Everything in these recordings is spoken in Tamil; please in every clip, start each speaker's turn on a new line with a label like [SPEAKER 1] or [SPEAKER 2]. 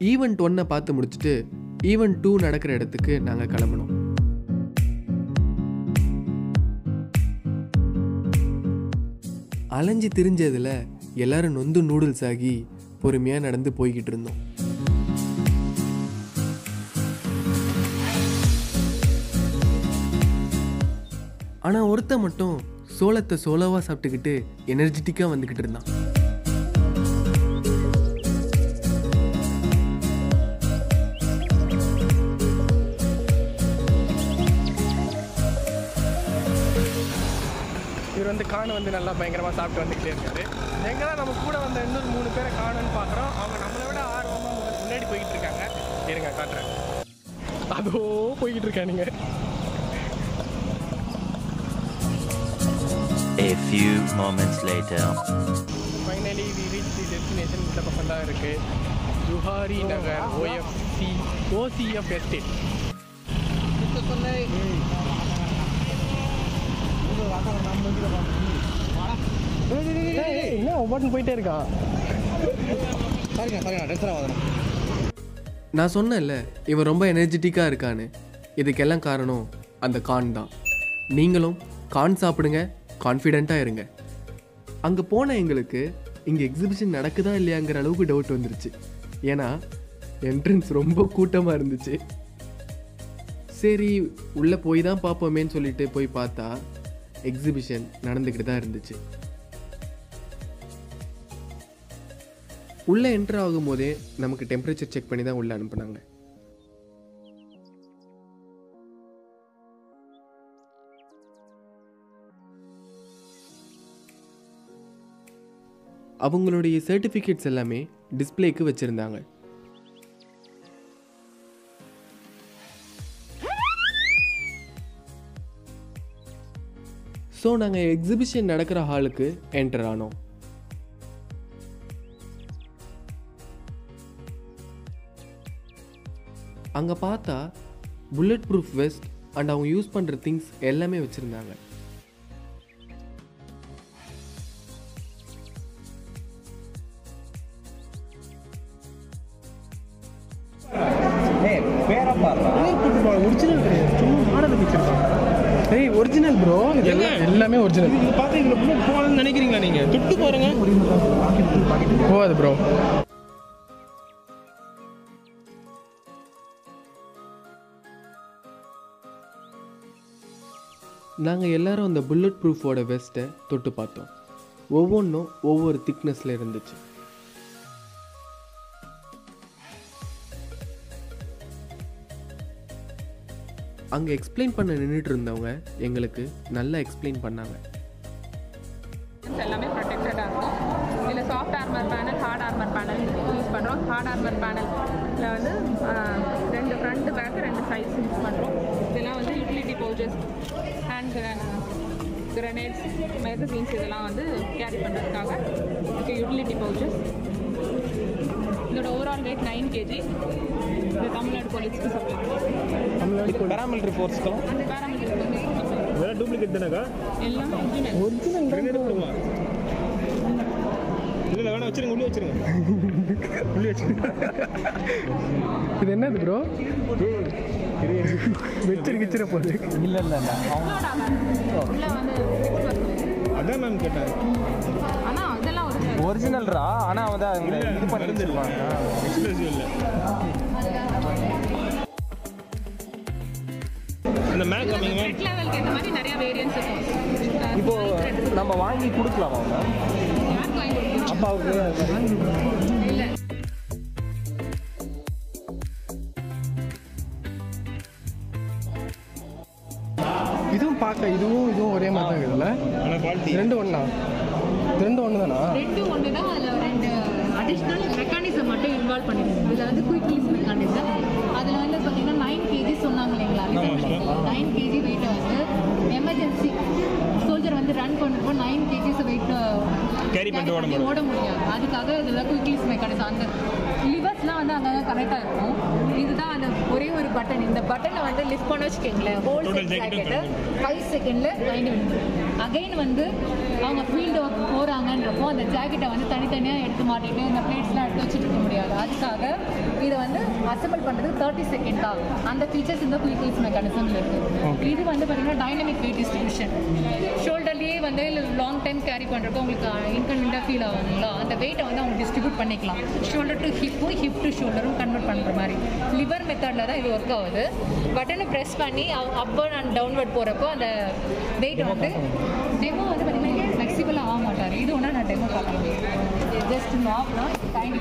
[SPEAKER 1] ஈவெண்ட் ஒன்றை பார்த்து முடிச்சுட்டு ஈவெண்ட் டூ நடக்கிற இடத்துக்கு நாங்கள் கிளம்பினோம் அலைஞ்சு திரிஞ்சதில் எல்லாரும் நொந்து நூடுல்ஸ் ஆகி பொறுமையாக நடந்து போய்கிட்டு இருந்தோம் ஆனால் ஒருத்தன் மட்டும் சோளத்தை சோளவாக சாப்பிட்டுக்கிட்டு எனர்ஜெட்டிக்காக வந்துக்கிட்டு இருந்தான்
[SPEAKER 2] இவர் வந்து கான் வந்து நல்லா பயங்கரமாக சாப்பிட்டு வந்துக்கிட்டே இருக்காரு எங்கதான் நம்ம கூட வந்த இன்னொரு மூணு பேரை காணுன்னு பார்க்குறோம் அவங்க நம்மளை விட ஆர்வமாக முன்னாடி போய்கிட்டு இருக்காங்க இருங்க காட்டுறேன் அதோ போய்கிட்டு இருக்கானுங்க
[SPEAKER 3] A few moments later.
[SPEAKER 2] Finally we reach the destination இந்த பக்கம் தான் இருக்குது Juhari Nagar OFC OCF estate என்ன ஒவ்வொன்று போயிட்டே இருக்கான்
[SPEAKER 1] நான் சொன்னேன்ல இவன் ரொம்ப எனர்ஜெட்டிக்காக இருக்கான்னு இதுக்கெல்லாம் காரணம் அந்த கான் தான் நீங்களும் கான் சாப்பிடுங்க கான்ஃபிடெண்ட்டாக இருங்க அங்கே போன எங்களுக்கு இங்கே எக்ஸிபிஷன் நடக்குதா இல்லையாங்கிற அளவுக்கு டவுட் வந்துருச்சு ஏன்னா என்ட்ரன்ஸ் ரொம்ப கூட்டமாக இருந்துச்சு சரி உள்ளே போய் தான் பார்ப்போமேன்னு சொல்லிட்டு போய் பார்த்தா எக்ஸிபிஷன் நடந்துக்கிட்டு தான் இருந்துச்சு உள்ளே என்ட்ரு ஆகும்போதே நமக்கு டெம்பரேச்சர் செக் பண்ணி தான் உள்ளே அனுப்புனாங்க அவங்களுடைய சர்டிஃபிகேட்ஸ் எல்லாமே டிஸ்ப்ளேக்கு வச்சுருந்தாங்க ஸோ நாங்கள் எக்ஸிபிஷன் நடக்கிற ஹாலுக்கு என்டர் ஆனோம் அங்கே பார்த்தா புல்லட் ப்ரூஃப் வெஸ்ட் அண்ட் அவங்க யூஸ் பண்ணுற திங்ஸ் எல்லாமே வச்சுருந்தாங்க
[SPEAKER 2] ஒரிஜினல் கிடையாது சும்மா மாடலுக்கு வச்சிருக்காங்க ஏய் ஒரிஜினல் ப்ரோ இதெல்லாம் எல்லாமே ஒரிஜினல்
[SPEAKER 4] இது பார்த்து இதில் உள்ள போகணும்னு நினைக்கிறீங்களா நீங்க தொட்டு பாருங்க
[SPEAKER 2] போகாது ப்ரோ
[SPEAKER 1] நாங்கள் எல்லாரும் அந்த புல்லட் ப்ரூஃபோட வெஸ்ட்டை தொட்டு பார்த்தோம் ஒவ்வொன்றும் ஒவ்வொரு திக்னஸில் இருந்துச்சு அங்கே எக்ஸ்பிளைன் பண்ண நின்றுட்டு இருந்தவங்க எங்களுக்கு நல்லா எக்ஸ்பிளைன் பண்ணாங்க
[SPEAKER 5] எல்லாமே ப்ரொடெக்டடாக இருக்கும் இதில் soft armour panel hard armour panel use பண்ணுறோம் ஹார்ட் ஆர்மர் பேனலில் வந்து ஆஹ், ரெண்டு ஃப்ரண்ட் பேக் ரெண்டு சைஸ் யூஸ் பண்ணுறோம் இதெல்லாம் வந்து utility pouches hand grenades magazines இதெல்லாம் வந்து கேரி பண்ணுறதுக்காக இதுக்கு யூட்டிலிட்டி பவுச்சஸ் இதோட ஓவரால் வெயிட் நைன் கேஜி இது தமிழ்நாடு போலீஸ்க்கு சப்ளை
[SPEAKER 4] பேராமிலிட்டரி ஃபோர்ஸ்க்கெல்லாம்
[SPEAKER 5] அந்த பேராமீட்டர் வந்து
[SPEAKER 4] இதெல்லாம் டூப்ளிகேட் தானேக்கா
[SPEAKER 5] எல்லாம் ஒரிஜினல்
[SPEAKER 4] கிரேனேட் கொடுமா இல்லை இல்லை வேணா வச்சிருங்க உள்ளே வச்சிருங்க உள்ளே வச்சிருங்க
[SPEAKER 2] இது என்னது ப்ரோ வெச்சிரு கிச்சிர போகுது
[SPEAKER 4] இல்லை இல்லை இல்லை
[SPEAKER 5] உள்ள வந்து fix பண்ணுவோம்.
[SPEAKER 4] அதான் மேம் கேட்டேன்
[SPEAKER 5] ஆனா அதெல்லாம் ஒரு
[SPEAKER 6] ஒரிஜினல்ரா ஆனா வந்து அவங்க இது பண்ணி வச்சிருப்பாங்க
[SPEAKER 4] எக்ஸ்பிரசிவ் இல்லை இந்த மேக் கம்மிங் மேம்
[SPEAKER 5] ஸ்பிரிட் லெவலுக்கு ஏற்ற மாதிரி நிறைய வேரியன்ஸ் இருக்கும்
[SPEAKER 6] இப்போ நம்ம வாங்கி கொடுக்கலாமா மேம்
[SPEAKER 5] யாருக்கு வாங்கி கொடுக்கணும்
[SPEAKER 6] அப்பாவுக்கு
[SPEAKER 5] இல்ல
[SPEAKER 2] இதுவும் பார்க்க இதுவும் இதுவும் ஒரே மாதிரி தான் இருக்குதுல்ல
[SPEAKER 4] ஆனால் குவாலிட்டி
[SPEAKER 2] ரெண்டு ஒன்றா ரெண்டு ஒன்று தானா
[SPEAKER 5] ரெண்டு ஒன்று தான் அதில் ரெண்டு அடிஷ்னல் மெக்கானிசம் மட்டும் இன்வால்வ் பண்ணிருக்கோம் இதில் வந்து குயிக் ரிலீஸ் மெக்கானிசம் அதில் வந்து பார்த்தீங்கன்னா நைன் கேஜி சொன்னாங்க இல்லைங்களா நைன் கேஜி வெயிட்டை வந்து எமர்ஜென்சி சோல்ஜர் வந்து ரன் பண்ணுறப்போ நைன் கேஜிஸ் வெயிட்
[SPEAKER 4] Carry பண்ணிட்டு ஓட முடியாது.
[SPEAKER 5] ஓட முடியாது அதுக்காக இதில் குயிக் ரிலீஸ் மெக்கானிசம் அந்த லிவர்ஸ்லாம் வந்து அங்கங்கே கரெக்டாக இருக்கும் இதுதான் அந்த ஒரே ஒரு பட்டன் இந்த பட்டனை வந்து லிஃப்ட் பண்ண வச்சுக்கோங்களேன் ஹோல் செட் ஜாக்கெட்டு ஃபைவ் செகண்டில் நைன்டி அகைன் வந்து அவங்க ஃபீல்டு ஒர்க் போகிறாங்கன்றப்போ அந்த ஜாக்கெட்டை வந்து தனித்தனியாக எடுத்து மாட்டிட்டு இந்த பிளேட்ஸ்லாம் எடுத்து வச்சுட்டு இருக்க முடியாது அதுக்காக இதை வந்து அசம்பிள் பண்ணுறதுக்கு தேர்ட்டி செகண்ட் ஆகும் அந்த ஃபீச்சர்ஸ் இந்த குயிக் ரிலீஸ் மெக்கானிசமில் இருக்குது இது வந்து பார்த்தீங்கன்னா டைனமிக் வெயிட் டிஸ்ட்ரிபியூஷன் ஷோல்டர்லேயே வந்து லாங் டைம் கேரி பண்ணுறப்போ உங்களுக்கு இன்கன்வீனியாக ஃபீல் ஆகுங்களா அந்த வெயிட்டை வந்து அவங்க டிஸ்ட்ரிபியூட் பண்ணிக்கலாம் ஷோல்டர் டு ஹிப்பும் ஹிப் டு ஷோல்டரும் கன்வெர்ட் பண்ணுற மாதிரி லிவர் மெத்தடில் தான் இது ஒர்க் ஆகுது பட்டனை ப்ரெஸ் பண்ணி அப்பர் அண்ட் டவுன்வர்ட் போகிறப்போ அந்த வெயிட் வந்து டெமோ வந்து பார்த்தீங்கன்னா ஃப்ளெக்சிபிளாக ஆக மாட்டார் இது ஒன்றா நான் டெமோ பார்க்கலாம் ஜஸ்ட் நாப்னா கைண்ட்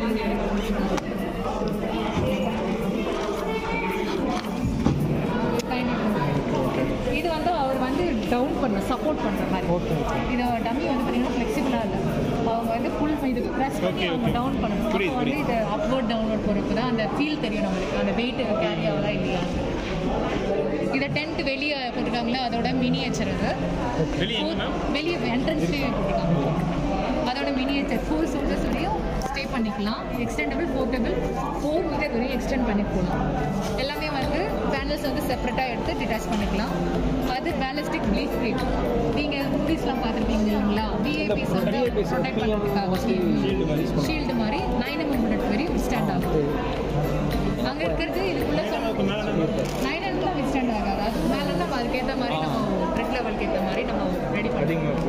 [SPEAKER 5] இது வந்து அவர் வந்து டவுன் பண்ண சப்போர்ட் பண்ணுற மாதிரி இது டம்மி வந்து பார்த்தீங்கன்னா ஃப்ளெக்சிபிளாக இல்லை அவங்க வந்து ஃபுல் இது ப்ரெஸ் பண்ணி அவங்க டவுன் பண்ணணும் அப்போ வந்து இது அப்வர்ட் டவுன்வர்ட் போகிறப்ப தான் அந்த ஃபீல் தெரியும் நம்மளுக்கு அந்த வெயிட் கேரி ஆகலாம் இல்லையா இதை டென்ட் வெளியே போட்டிருக்காங்களா அதோட மினியேச்சர் அது வெளியே என்ட்ரன்ஸ்லேயே போட்டிருக்காங்க அதோட மினியேச்சர் ஃபோர் சோல்ஜர்ஸ்லையும் ஸ்டே பண்ணிக்கலாம் எக்ஸ்டெண்டபிள் போர்ட்டபிள் ஃபோர் மீட்டர் வரையும் எக்ஸ்டெண்ட் பண்ணி போகலாம் எல்லாமே வந்து பேனல்ஸ் வந்து செப்பரேட்டாக எடுத்து டிட்டாச் பண்ணிக்கலாம் அது பேலஸ்டிக் ப்ளீச் ப்ளீட் நீங்கள் மூவிஸ்லாம் பார்த்துருப்பீங்க இல்லைங்களா விஐபிஸ் வந்து ப்ரொடெக்ட் பண்ணுறதுக்காக ஷீல்டு மாதிரி நைன் எம்எம் மினிட் வரையும் ஸ்டாண்ட் ஆகும் அங்கே இருக்கிறது இதுக்குள்ளே நைன் எம்எம் எக்ஸ்டெண்ட் ஆகாது அதுக்கு மேலே நம்ம அதுக்கேற்ற மாதிரி நம்ம ட்ரெட் லெவலுக்கு ஏற்ற மாதிரி நம்ம ரெடி பண்ணிக்கலாம்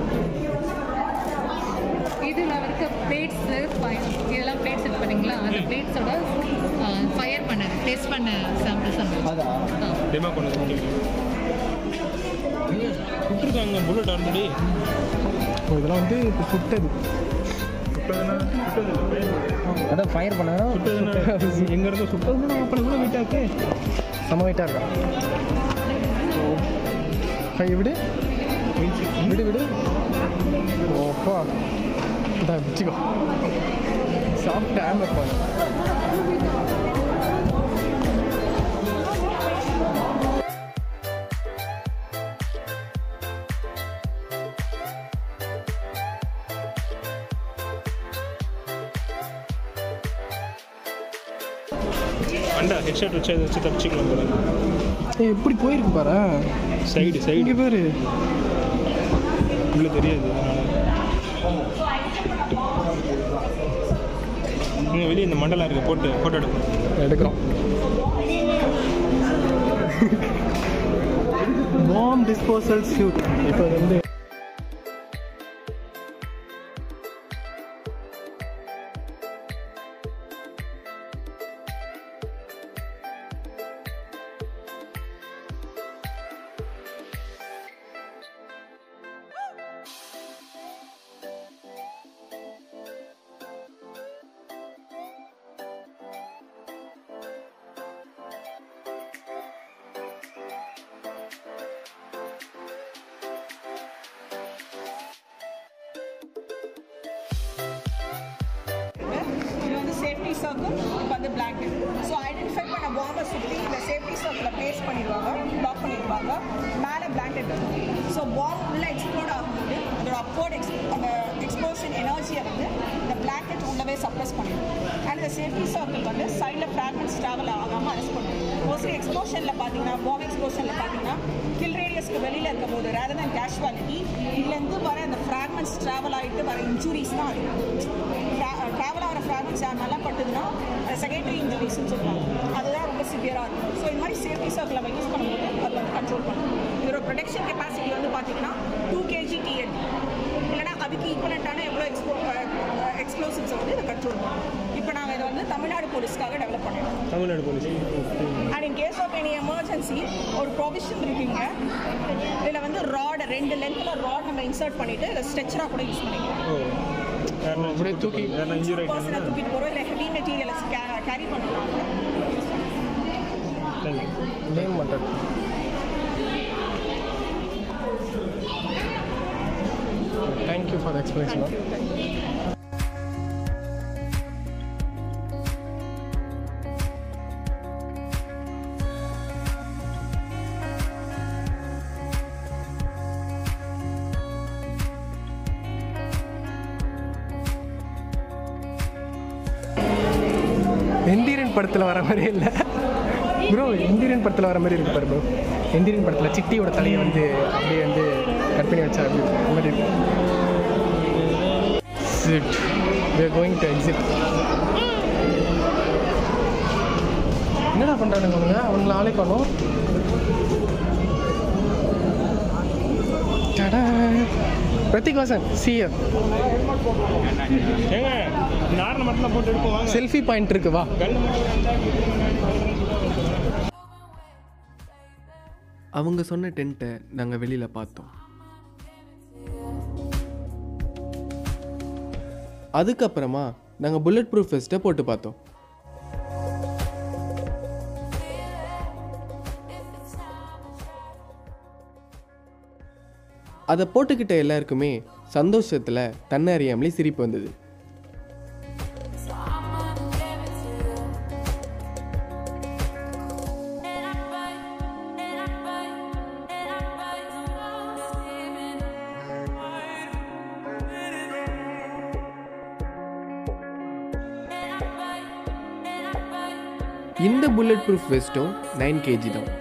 [SPEAKER 5] இதில் இருக்க பிளேட்ஸு இதெல்லாம் பிளேட்ஸ் இருக்கு பார்த்தீங்களா அந்த பிளேட்ஸோட ஃபயர் பண்ண டெஸ்ட் பண்ண சாம்பிள்ஸ் அந்த
[SPEAKER 4] டெமோ கொண்டு வந்து விட்டுருக்காங்க புல்லட் ஆல்ரெடி
[SPEAKER 2] இதெல்லாம் வந்து இப்போ சுட்டது
[SPEAKER 6] அதான் ஃபயர் பண்ணா
[SPEAKER 2] எங்க இருந்தோ சுட்டதுன்னா அப்படி கூட வெயிட்டாக்கு செம வெயிட்டாக இருக்கா கை விடு விடு விடு ஓப்பா இதான் வச்சுக்கோ சாஃப்ட் ஹேமர் பண்ணு
[SPEAKER 4] அண்டா ஹெட்ஷாட் வச்சு அதை வச்சு தப்பிச்சிக்கலாம் போல
[SPEAKER 2] ஏய் எப்படி போயிருக்கு பாரு
[SPEAKER 4] சைடு சைடு
[SPEAKER 2] இங்கே பாரு
[SPEAKER 4] உள்ள தெரியாது இங்கே வெளியே இந்த மண்டலம் இருக்கு போட்டு ஃபோட்டோ எடுக்கும்
[SPEAKER 2] எடுக்கிறோம் பாம் டிஸ்போசல் சூட் இப்போ இது வந்து
[SPEAKER 7] இது வந்து சேஃப்டி சர்க்கிள் இப்போ வந்து பிளாங்கெட் ஸோ ஐடென்டிஃபை பண்ண பாம்பை சுற்றி இந்த சேஃப்டி சர்க்கிளை ப்ளேஸ் பண்ணிடுவாங்க லாக் பண்ணிடுவாங்க மேலே பிளாங்கெட் இருக்கும் ஸோ பாம்பு உள்ள எக்ஸ்ப்ளோட் ஆகும்போது அதோட அப்போர்ட் எக்ஸ் அந்த எக்ஸ்ப்ளோஷன் எனர்ஜியை வந்து இந்த பிளாங்கெட் உள்ளவே சப்ரஸ் பண்ணிடும் அண்ட் இந்த சேஃப்டி சர்க்கிள் வந்து சைடில் ஃப்ராக்மெண்ட்ஸ் ட்ராவல் ஆகாமல் அரெஸ்ட் பண்ணும் மோஸ்ட்லி எக்ஸ்ப்ளோஷனில் பார்த்தீங்கன்னா பாம்பு எக்ஸ்ப்ளோஷனில் பார்த்தீங்கன்னா கில் ரேடியஸ்க்கு வெளியில் இருக்கும் போது ரேதர் தன் கேஷுவாலிட்டி இதுலேருந்து வர அந்த ஃப்ராக்மெண்ட்ஸ் ட்ராவல் ஆகிட்டு வர இன்ஜுரிஸ் தான் அதிகம் ட்ராவல் ஆகிற ஃப்ராக்மெண்ட்ஸ் யார் நல்லா பட்டுதுன்னா செகண்டரி இன்ஜுரிஸ்னு சொல்லுவாங்க அதுதான் ரொம்ப சிவியராக இருக்கும் ஸோ இந்த மாதிரி சேஃப்டி சர்க்கிள் நம்ம யூஸ் பண்ணும்போது அது வந்து கண்ட்ரோல் பண்ணும் இதோட ப்ரொடக்ஷன் கெப்பாசிட்டி வந்து பார்த்தீங்கன்னா டூ கேஜி டிஎன் இல்லைனா அதுக்கு ஈக்குவலண்ட்டான எவ்வளோ எக்ஸ்போ எக்ஸ்ப்ளோசிவ்ஸை வந்து இதை கண்ட்ரோல் பண்ணும் இப்போ நாங்கள் இதை வந்து தமிழ்நாடு போலீஸ்க்காக டெவலப் பண்ணிடுறோம்
[SPEAKER 4] Tamil Nadu police
[SPEAKER 7] and in case of any emergency ஒரு ப்ரொவிஷன் இருக்குங்க இதில் வந்து ராட் ரெண்டு லென்த்தில் ராட் நம்ம இன்சர்ட் பண்ணிவிட்டு இதை ஸ்ட்ரெச்சராக கூட யூஸ் பண்ணிக்கலாம்
[SPEAKER 4] ஓ அப்படியே தூக்கி வேறு இன்ஜூரி
[SPEAKER 7] பர்சனை
[SPEAKER 4] ஆகிட்டாங்கன்னா
[SPEAKER 7] தூக்கிட்டு போகிறோம் இல்லை ஹெவி மெட்டீரியலை கேரி பண்ணுறோம்
[SPEAKER 4] தேங்க்யூ
[SPEAKER 2] நேம் மட்டும் தேங்க்யூ ஃபார் எக்ஸ்பிளேஷன் எந்திரன் படத்தில் வர மாதிரி இல்லை ப்ரோ எந்திரன் படத்தில் வர மாதிரி இருக்கு பாரு ப்ரோ எந்திரன் படத்தில் சிட்டியோட தலையை வந்து அப்படியே வந்து கட் பண்ணி வச்சா அப்படி அந்த மாதிரி இருக்கு Exit. We are going to exit. என்னடா பண்ணுறானுங்க அவனுங்க அவங்கள ஆளே காணும் பிரத்திக் வாசன் சிஎம்
[SPEAKER 4] ஏங்க இந்த ஆரணை மட்டும் தான் போட்டு எடுப்போம் வாங்க
[SPEAKER 2] செல்ஃபி பாயிண்ட் இருக்கு வா
[SPEAKER 1] அவங்க சொன்ன டென்ட்டை நாங்கள் வெளியில் பார்த்தோம் அதுக்கப்புறமா நாங்கள் புல்லட் ப்ரூஃப் வெஸ்ட்டை போட்டு பார்த்தோம் அதை போட்டுக்கிட்ட எல்லாருக்குமே சந்தோஷத்தில் தன்னை அறியாமலே சிரிப்பு வந்தது இந்த புல்லட் ப்ரூஃப் வெஸ்ட்டும் நைன் கேஜி தான்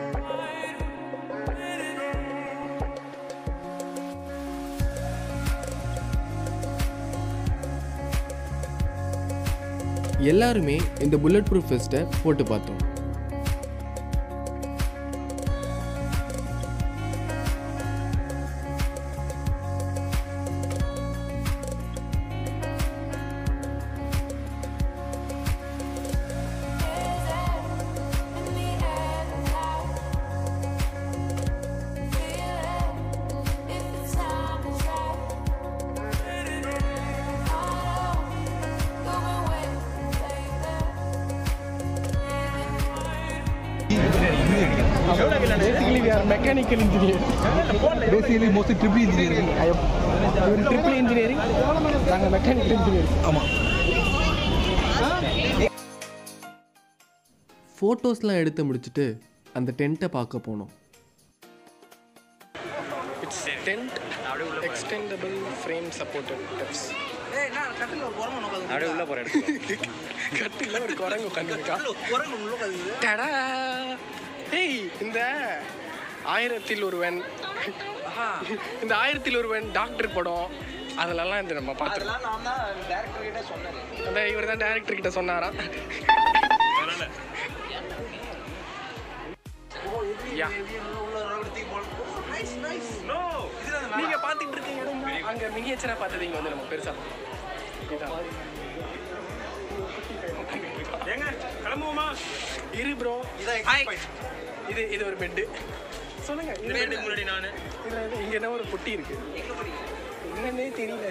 [SPEAKER 1] எல்லாருமே இந்த புல்லட் ப்ரூஃப் வெஸ்ட்டை போட்டு பார்த்தோம்
[SPEAKER 2] basically we are mechanical engineer
[SPEAKER 6] basically mostly triple engineering
[SPEAKER 2] ஒரு ட்ரிபிள் இன்ஜினியரிங் நாங்கள் மெக்கானிக்கல் இன்ஜினியரிங்
[SPEAKER 6] ஆமாம்
[SPEAKER 1] ஃபோட்டோஸ்லாம் எடுத்து முடிச்சுட்டு அந்த டென்ட்டை பார்க்க போனோம்
[SPEAKER 2] it's tent extendable frame supported depths
[SPEAKER 4] அப்படியே உள்ள போற இடத்துக்கு
[SPEAKER 2] கட்டில ஒரு குரங்கு உட்காந்துருக்கா டடா ஏய் இந்த ஆயிரத்தில் ஒருவன் இந்த ஆயிரத்தில் ஒருவன் டாக்டர் படம் அதிலெல்லாம் இந்த நம்ம பார்த்துருக்கோம் அந்த இவர் தான் டேரக்டர் கிட்ட சொன்னாராம் யா. நீங்க பாத்துட்டு இருக்கீங்க இடம் தான். அங்க மினியேச்சரா பார்த்தது இங்க வந்து நம்ம பெருசா இதான்.
[SPEAKER 4] ஏங்க கிளம்புவோமா
[SPEAKER 2] இரு ப்ரோ இது இது ஒரு பெட்டு சொல்லுங்க இது bed.
[SPEAKER 4] முன்னாடி நான்
[SPEAKER 2] இதுல இது- இங்க என்ன ஒரு பொட்டி இருக்கு என்னன்னே தெரியல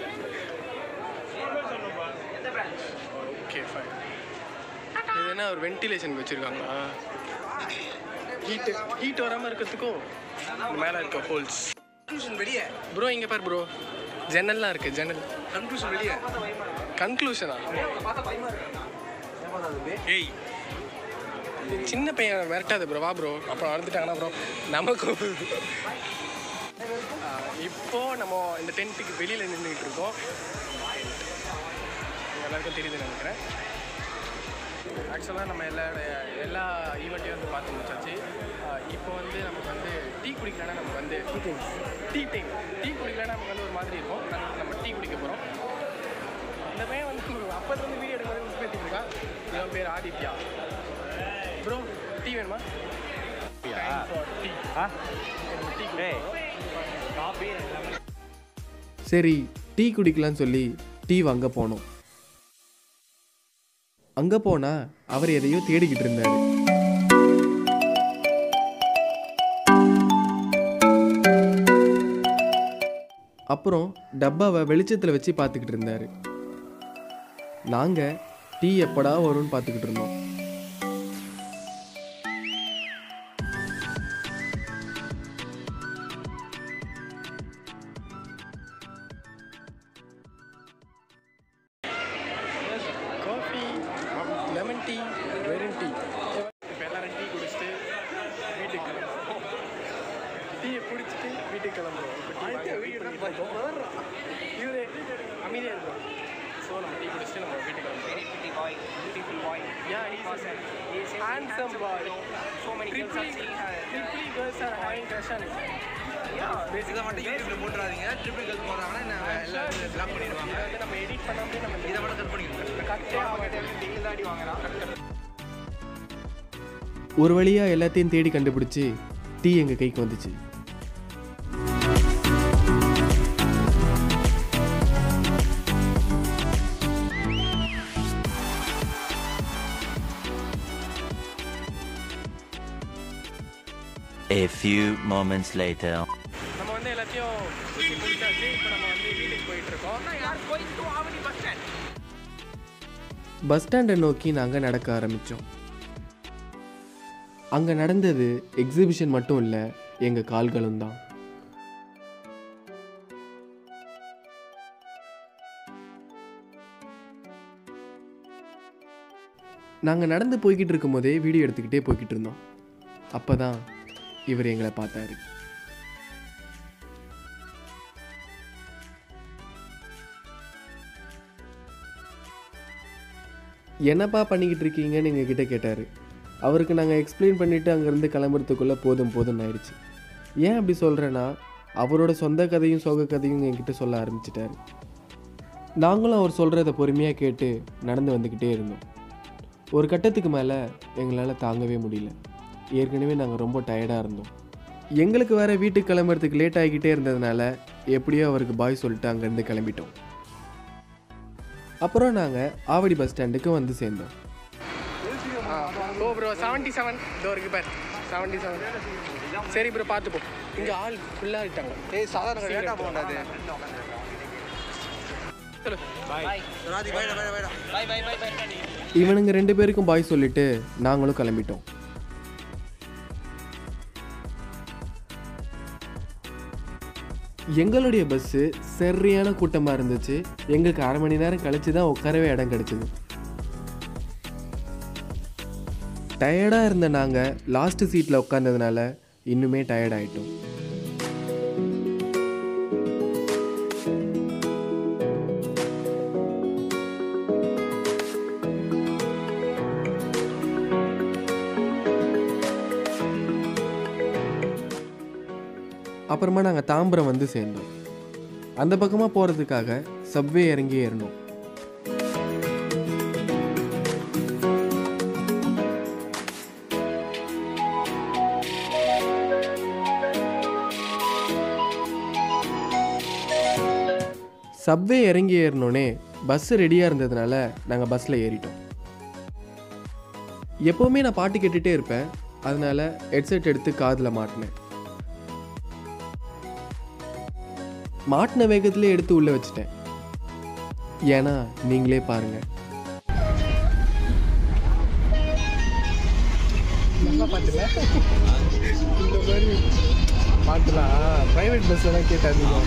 [SPEAKER 2] ஓகே ஃபைன் இது என்ன ஒரு வென்டிலேஷன் வச்சிருக்காங்களா ஹீட் ஹீட் வராம இருக்கிறதுக்கும் இந்த மேல இருக்க ஹோல்ஸ்
[SPEAKER 6] வெளியே
[SPEAKER 2] ப்ரோ இங்க பாரு ப்ரோ ஜன்னல்லாம் இருக்கு ஜன்னல்
[SPEAKER 6] கன்க்ளூஷன் வெளியே
[SPEAKER 2] கன்க்ளூஷனா
[SPEAKER 4] ஏய்
[SPEAKER 2] சின்ன பையன் மிரட்டாது ப்ரோ வா ப்ரோ அப்புறம் வளர்ந்துட்டாங்கன்னா ப்ரோ நமக்கு ஆ, இப்போ நம்ம இந்த டென்ட்டுக்கு வெளியில் நின்றுக்கிட்டு இருக்கோம் உங்க எல்லாருக்கும் தெரியுதுன்னு நினைக்கிறேன் ஆக்சுவலாக நம்ம எல்லா எல்லா ஈவெண்ட்டையும் வந்து பார்த்து முடிச்சாச்சு ஆ, இப்போ வந்து நமக்கு வந்து டீ குடிக்கலன்னா நமக்கு வந்து டீ டைம் டீ குடிக்கலன்னா நமக்கு வந்து ஒரு மாதிரி இருக்கும் அதனால நம்ம டீ குடிக்க போகிறோம் இந்த பையன் வந்து அப்போதுலேருந்து வீடியோ எடுக்கிறது பேசிட்டு இருக்கான் இவன் பேர் ஆதித்யா ப்ரோ டீ வேணுமா டீ டீ
[SPEAKER 1] சரி டீ குடிக்கலான்னு சொல்லி டீ வாங்க போனோம் அங்கே போனால் அவர் எதையோ தேடிக்கிட்டு இருந்தார் அப்புறம் டப்பாவை வெளிச்சத்தில் வச்சு பார்த்துக்கிட்டு இருந்தார் நாங்கள் டீ எப்படா வரும்னு பார்த்துக்கிட்டு இருந்தோம்
[SPEAKER 2] காஃபி லெமன் டீ வெறும் டீ இப்போ எல்லாரும் டீ குடிச்சிட்டு வீட்டுக்கு கிளம்புறோம் டீயை குடிச்சிட்டு வீட்டுக்கு கிளம்புறோம் இப்போ டீ இவரு அமைதியாக இருக்கும் ஸோ நம்ம டீ குடிச்சிட்டு நம்ம வீட்டுக்கு கிளம்புறோம் handsome boy. Triply, triply girls are having crush on him.
[SPEAKER 6] இதை மட்டும் யூடியூப்ல போட்டுறாதீங்க ட்ரிபிள் கேர்ள் போடுறாங்கன்னா நான் எல்லாரும் பிளாக் பண்ணிடுவாங்க
[SPEAKER 2] இதை வந்து நம்ம edit பண்ணாமலே நம்ம
[SPEAKER 6] இதை மட்டும் கட் பண்ணிடுங்க
[SPEAKER 2] கட்டே ஆகாது.
[SPEAKER 1] ஒரு வழியாக எல்லாத்தையும் தேடி கண்டுபிடிச்சி டீ எங்கள் கைக்கு வந்துச்சு
[SPEAKER 3] A few moments later.
[SPEAKER 2] நம்ம வந்து எல்லாத்தையும் சுற்றி முடிச்சாச்சு இப்போ நம்ம வந்து வீட்டுக்கு போயிட்டு இருக்கோம்
[SPEAKER 1] பஸ் ஸ்டாண்டை நோக்கி நாங்கள் நடக்க ஆரம்பித்தோம் அங்கே நடந்தது எக்ஸிபிஷன் மட்டும் இல்லை எங்கள் கால்களும் தான் நாங்கள் நடந்து போய்கிட்டு இருக்கும்போதே வீடியோ எடுத்துக்கிட்டே போய்கிட்டு இருந்தோம் அப்போ தான் இவர் எங்களை பார்த்தாரு என்னப்பா பண்ணிக்கிட்டு இருக்கீங்கன்னு எங்ககிட்ட கேட்டார் அவருக்கு நாங்கள் எக்ஸ்பிளைன் பண்ணிவிட்டு அங்கேருந்து கிளம்புறதுக்குள்ளே போதும் போதும்னு ஆயிடுச்சு ஏன் அப்படி சொல்கிறேன்னா அவரோட சொந்த கதையும் சோக கதையும் என்கிட்ட சொல்ல ஆரம்பிச்சிட்டாரு நாங்களும் அவர் சொல்கிறத பொறுமையாக கேட்டு நடந்து வந்துக்கிட்டே இருந்தோம் ஒரு கட்டத்துக்கு மேலே எங்களால் தாங்கவே முடியல ஏற்கனவே நாங்கள் ரொம்ப டயர்டாக இருந்தோம் எங்களுக்கு வேறு வீட்டுக்கு கிளம்புறதுக்கு லேட் ஆகிக்கிட்டே இருந்ததுனால எப்படியோ அவருக்கு பாய் சொல்லிட்டு அங்கேருந்து கிளம்பிட்டோம் அப்புறம் நாங்கள் ஆவடி பஸ் ஸ்டாண்டுக்கு வந்து சேர்ந்தோம்
[SPEAKER 2] ஓ ப்ரோ செவன்ட்டி செவன் இதோ இருக்கு பார் செவன்ட்டி செவன் சரி ப்ரோ பார்த்துப்போம் இங்கே ஆள் ஃபுல்லாக ஆகிட்டாங்க
[SPEAKER 6] ஏய் சாதாரண லேட்டா போகாது
[SPEAKER 2] சொல்லு
[SPEAKER 6] ராதி பைடா பைடா பைடா
[SPEAKER 1] இவனுங்க ரெண்டு பேருக்கும் பாய் சொல்லிட்டு நாங்களும் கிளம்பிட்டோம் எங்களுடைய பஸ்ஸு சரியான கூட்டமாக இருந்துச்சு எங்களுக்கு அரை மணி நேரம் கழிச்சு தான் உட்காரவே இடம் கிடச்சிது டயர்டாக இருந்த நாங்கள் லாஸ்ட் சீட்டில் உட்காந்ததுனால இன்னுமே டயர்ட் ஆயிட்டோம் அப்புறமா நாங்கள் தாம்பரம் வந்து சேர்ந்தோம் அந்த பக்கமாக போகிறதுக்காக சப்வே இறங்கி ஏறினோம் சப்வே இறங்கி ஏறினோடனே பஸ் ரெடியாக இருந்ததுனால நாங்கள் பஸ்ஸில் ஏறிட்டோம் எப்போவுமே நான் பாட்டு கேட்டுகிட்டே இருப்பேன் அதனால ஹெட்செட் எடுத்து காதில் மாட்டினேன் மாட்டின வேகத்திலே எடுத்து உள்ளே வச்சுட்டேன் ஏன்னா நீங்களே பாருங்க
[SPEAKER 2] நல்லா பார்த்துல இந்த மாதிரி பார்த்துலாம் ப்ரைவேட் பஸ் எல்லாம் கேட்டாதீங்க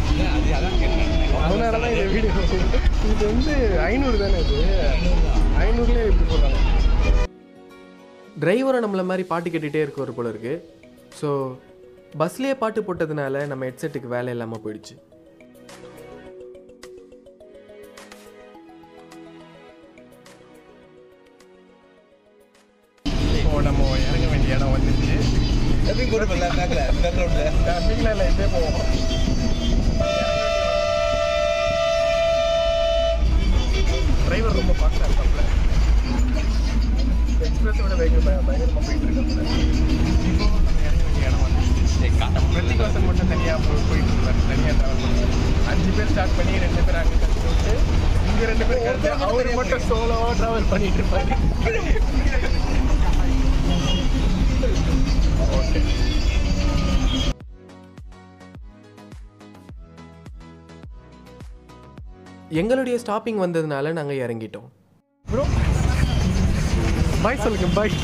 [SPEAKER 2] அதனால தான் இந்த வீடியோ இது வந்து ஐநூறு தானே இது ஐநூறுலேயே எப்படி போடுறாங்க
[SPEAKER 1] டிரைவரை நம்மள மாதிரி பாட்டு கேட்டுகிட்டே இருக்கவர் போல இருக்கு ஸோ பஸ்லேயே பாட்டு போட்டதுனால நம்ம ஹெட்செட்டுக்கு வேலை இல்லாமல் போயிடுச்சு
[SPEAKER 2] இப்போ நம்ம இறங்க வேண்டிய இடம் வந்துருச்சு
[SPEAKER 6] எப்பயும் போட்டு போல பேக்ல பேக்ரவுண்ட்ல
[SPEAKER 2] வீட்டில் இல்லை இதே போவோம் டிரைவர் ரொம்ப ஃபாஸ்ட்டாக இருக்காப்ல எக்ஸ்பிரஸோட வெஹிக்கிள் பயங்கரமாக போயிட்டு இருக்காப்ல இப்போ நம்ம இறங்க வேண்டிய இடம் வந்துருச்சு பிரத்திகாசன் மட்டும் தனியாக போயிட்டு இருக்காரு தனியாக ட்ராவல் பண்ணுறாரு அஞ்சு பேர் ஸ்டார்ட் பண்ணி ரெண்டு பேர் அங்கே கட்டி விட்டு இங்கே ரெண்டு பேர் கருத்து அவர் மட்டும் சோலோவாக ட்ராவல் பண்ணிட்டு இருப்பாரு ஓகே
[SPEAKER 1] எங்களுடைய ஸ்டாப்பிங் வந்ததுனால நாங்கள் இறங்கிட்டோம்
[SPEAKER 2] ப்ரோ பாய் சொல்லுங்க பாய்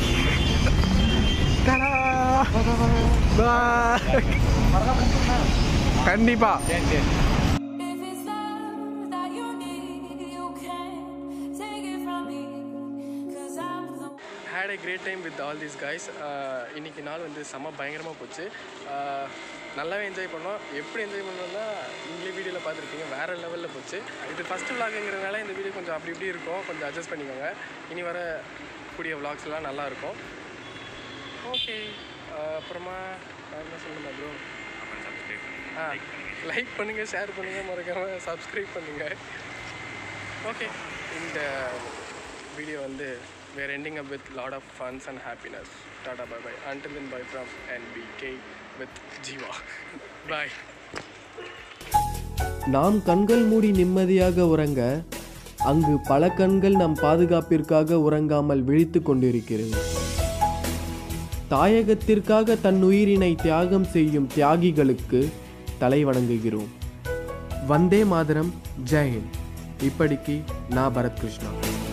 [SPEAKER 2] கண்டிப்பா
[SPEAKER 8] If it's love that you need, you can take it from me. Cause I'm the
[SPEAKER 2] had a great time with all these guys இன்னைக்கு நாள் வந்து செம்ம பயங்கரமாக போச்சு Uh, நல்லாவே என்ஜாய் பண்ணோம் எப்படி என்ஜாய் பண்ணோம்னா நீங்களே வீடியோவில் பார்த்துருப்பீங்க வேறு லெவலில் போச்சு இது ஃபஸ்ட்டு விளாகுங்கிறதுனால இந்த வீடியோ கொஞ்சம் அப்படி இப்படி இருக்கும் கொஞ்சம் அட்ஜஸ்ட் பண்ணிக்கோங்க இனி வர வரக்கூடிய vlogsலாம் நல்லா இருக்கும் ஓகே அப்புறமா வேறு என்ன சொல்லணுமா ப்ரோ ஆ லைக் பண்ணுங்கள் ஷேர் பண்ணுங்கள் மறக்காமல் சப்ஸ்கிரைப் பண்ணுங்கள் ஓகே இந்த வீடியோ வந்து where ending up with lot of funs and happiness டாடா bye bye until then bye from and P K with Jeeva boy
[SPEAKER 1] நாம் கண்கள் மூடி நிம்மதியாக உறங்க அங்கு பல கண்கள் நம் பாதுகாப்பிற்காக உறங்காமல் விழித்து கொண்டிருக்கிறது தாயகத்திற்காக தன் உயிரினை தியாகம் செய்யும் தியாகிகளுக்கு தலை வணங்குகிறோம் வந்தே மாதரம் ஜெயஹிந்த் இப்படிக்கு நான் பரத் கிருஷ்ணா